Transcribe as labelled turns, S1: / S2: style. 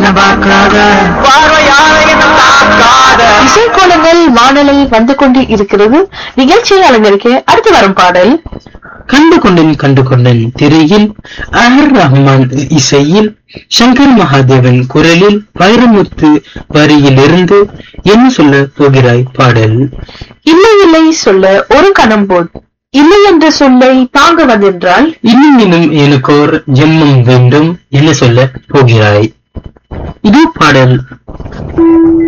S1: பார்க்காத பார்வையால தாக்காத
S2: இசைக்கோலங்கள் வானொலி வந்து கொண்டு இருக்கிறது நிகழ்ச்சியை அலங்கரிக்க அடுத்து வரும் பாடல்
S1: கண்டு கொண்டேன் கண்டு கொண்டேன் திரையில் அஹர் ரஹ்மான் இசையில் சங்கர் மகாதேவன் குரலில் வைரமுத்து வரியிலிருந்து என்ன சொல்ல போகிறாய் பாடல்
S2: இல்லை இல்லை சொல்ல ஒரு கணம் போல் இல்லை என்ற சொல்லை தாங்க வந்தென்றால்
S1: இன்னும் இன்னும் எனக்கோர் ஜென்மம் வேண்டும் என்ன சொல்ல போகிறாய் இது பாடல்